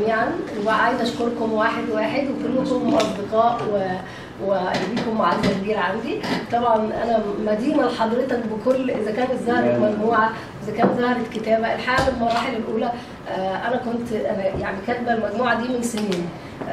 جميعا وعايزه اشكركم واحد واحد وكلكم اصدقاء و وليكم معزه كبيره عندي طبعا انا مدينه لحضرتك بكل اذا كانت ظهرت مجموعه اذا كانت ظهرت كتابه الحقيقه المراحل الاولى آه، انا كنت انا يعني كاتبه المجموعه دي من سنين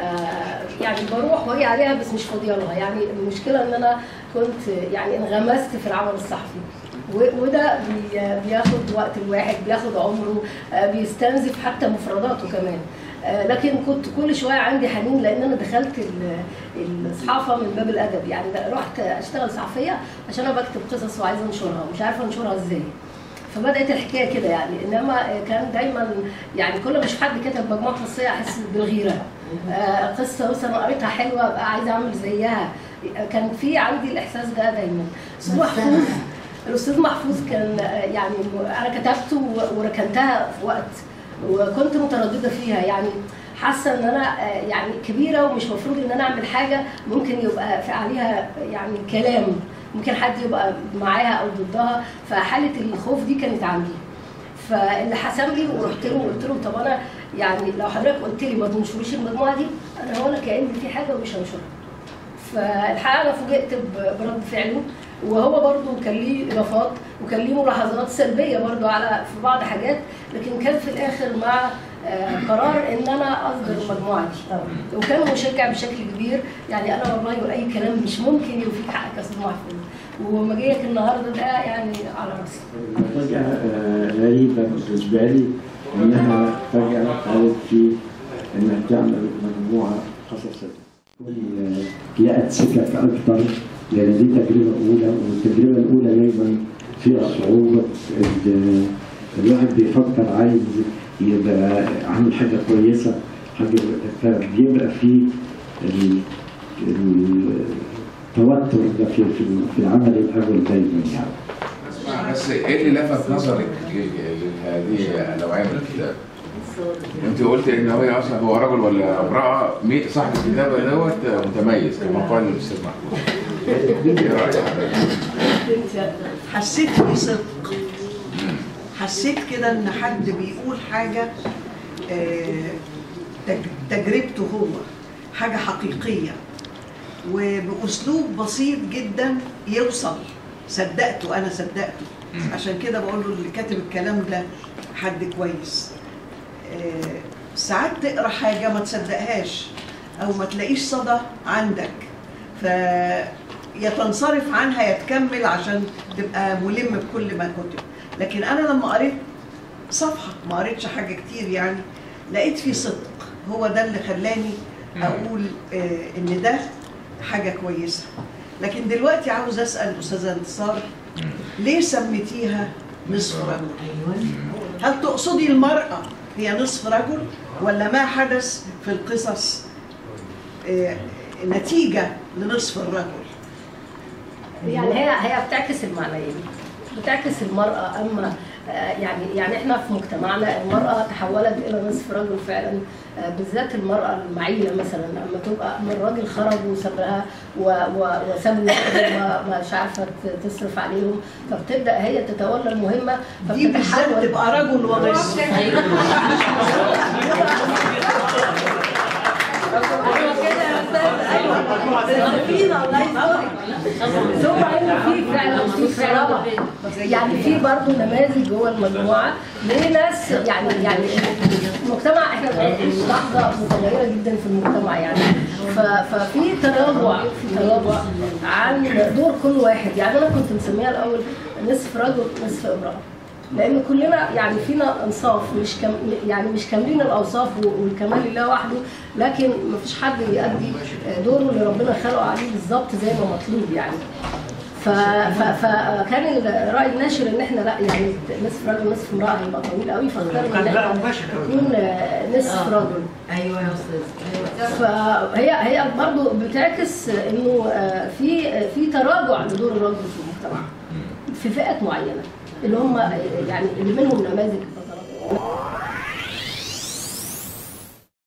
آه، يعني بروح واجي عليها بس مش فاضيه لها يعني المشكله ان انا كنت يعني انغمست في العمل الصحفي و- وده بي- بياخد وقت الواحد بياخد عمره آه، بيستنزف حتى مفرداته كمان آه، لكن كنت كل شويه عندي حنين لان انا دخلت ال- الصحافه من باب الادب يعني رحت اشتغل صحفيه عشان انا بكتب قصص وعايزه انشرها ومش عارفه انشرها ازاي فبدات الحكايه كده يعني انما كان دايما يعني كل ما اشوف حد كتب مجموعه قصيه احس بالغيره آه، قصه مثلا قريتها حلوه ابقى عايزه اعمل زيها كان في عندي الاحساس ده دايما استاذ محفوظ الاستاذ محفوظ كان آه، يعني انا كتبته و- وركنتها في وقت وكنت متردده فيها يعني حاسه ان انا آه، يعني كبيره ومش مفروض ان انا اعمل حاجه ممكن يبقى في عليها يعني كلام ممكن حد يبقى معاها او ضدها فحاله الخوف دي كانت عندي فاللي حسم لي ورحت له وقلت له طب انا يعني لو حضرتك قلت لي ما تنشريش المجموعه دي انا هقول لك كان في حاجه ومش هنشرها فالحقيقه انا فوجئت ب- برد فعله وهو برضه كان ليه اضافات وكان ليه ملاحظات سلبيه برضه على في بعض حاجات لكن كان في الاخر مع آه، قرار ان انا اصدر المجموعه دي وكان مشجع بشكل كبير يعني انا والله بقول اي كلام مش ممكن يوفيك حقك يا استاذ محفوظ ومجيئك النهارده ده يعني على راسي مفاجأة آه، غريبة بالنسبة لي إنها فجأة قالت في إنها تعمل مجموعة قصصية. آه، لقت سكك أكتر لأن دي تجربة أولى والتجربة الأولى دايما فيها صعوبة ال- الواحد بيفكر عايز يبقى عامل حاجة كويسة حاجة فبيبقى في ال- ال- التوتر ده في في في العمل الأول دايما يعني. اسمع بس ايه اللي لفت نظرك لهذه النوعيه من الكتاب؟ انت قلت ان هو اصلا هو رجل ولا امراه مي- صاحب الكتابه دوت متميز كما قال الاستاذ محمود. ايه رايك حضرتك؟ حسيت في صدق حسيت كده ان حد بيقول حاجه آه، تج- تجربته هو حاجه حقيقيه وباسلوب بسيط جدا يوصل صدقته انا صدقته عشان كده بقول له اللي كاتب الكلام ده حد كويس آه، ساعات تقرا حاجه ما تصدقهاش او ما تلاقيش صدى عندك ف يا تنصرف عنها يا تكمل عشان تبقى ملم بكل ما كتب لكن انا لما قريت صفحه ما قريتش حاجه كتير يعني لقيت في صدق هو ده اللي خلاني اقول آه، ان ده حاجه كويسه لكن دلوقتي عاوز اسال استاذه انتصار ليه سميتيها نصف رجل هل تقصدي المراه هي نصف رجل ولا ما حدث في القصص آه، نتيجه لنصف الرجل يعني هي هي بتعكس المعنيين بتعكس المرأة أما آه، يعني يعني احنا في مجتمعنا المرأة تحولت إلى نصف رجل فعلا آه، بالذات المرأة المعيلة مثلا لما تبقى من الراجل خرج وسابها و- و- وساب الولاد وما مش عارفة ت- تصرف عليهم فبتبدأ هي تتولى المهمة دي بالذات تبقى رجل ونصف ثم ان في فعلا في فعلا يعني في برضه نماذج جوه المجموعه لناس يعني يعني المجتمع احنا في لحظه متغيره جدا في المجتمع يعني ف- ففي تنوع في تنوع عن دور كل واحد يعني انا كنت مسميها الاول نصف رجل نصف امراه لان كلنا يعني فينا انصاف مش كم يعني مش كاملين الاوصاف والكمال لله وحده لكن ما فيش حد بيأدي دوره اللي ربنا خلقه عليه بالظبط زي ما مطلوب يعني ف... ف... فكان الراي الناشر ان احنا لا يعني نصف رجل نصف امراه هيبقى طويل قوي فاختار ان كان بقى احنا مباشر نكون نصف رجل ايوه يا استاذ فهي هي برضه بتعكس انه آه، في في تراجع لدور الرجل في المجتمع في فئات معينه اللي هم يعني اللي منهم نماذج